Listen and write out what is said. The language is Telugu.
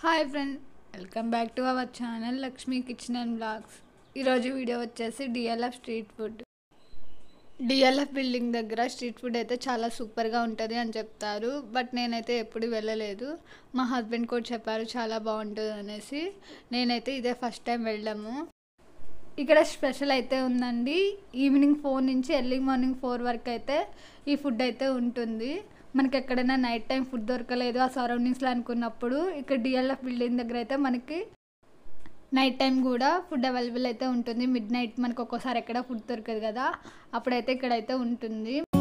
hi friend welcome back to our channel Lakshmi kitchen and blogs ఈరోజు వీడియో వచ్చేసి DLF street food DLF building దగ్గర స్ట్రీట్ ఫుడ్ అయితే చాలా సూపర్గా ఉంటుంది అని చెప్తారు బట్ నేనైతే ఎప్పుడు వెళ్ళలేదు మా హస్బెండ్ కూడా చెప్పారు చాలా బాగుంటుంది అనేసి నేనైతే ఇదే ఫస్ట్ టైం వెళ్ళాము ఇక్కడ స్పెషల్ అయితే ఉందండి ఈవినింగ్ ఫోర్ నుంచి ఎర్లీ మార్నింగ్ ఫోర్ వరకు అయితే ఈ ఫుడ్ అయితే ఉంటుంది మనకి ఎక్కడైనా నైట్ టైం ఫుడ్ దొరకలేదు ఆ సరౌండింగ్స్లో అనుకున్నప్పుడు ఇక్కడ డిఎల్ఎఫ్ బిల్డింగ్ దగ్గర అయితే మనకి నైట్ టైం కూడా ఫుడ్ అవైలబుల్ అయితే ఉంటుంది మిడ్ నైట్ మనకు ఒక్కోసారి ఎక్కడ ఫుడ్ దొరకదు కదా అప్పుడైతే ఇక్కడైతే ఉంటుంది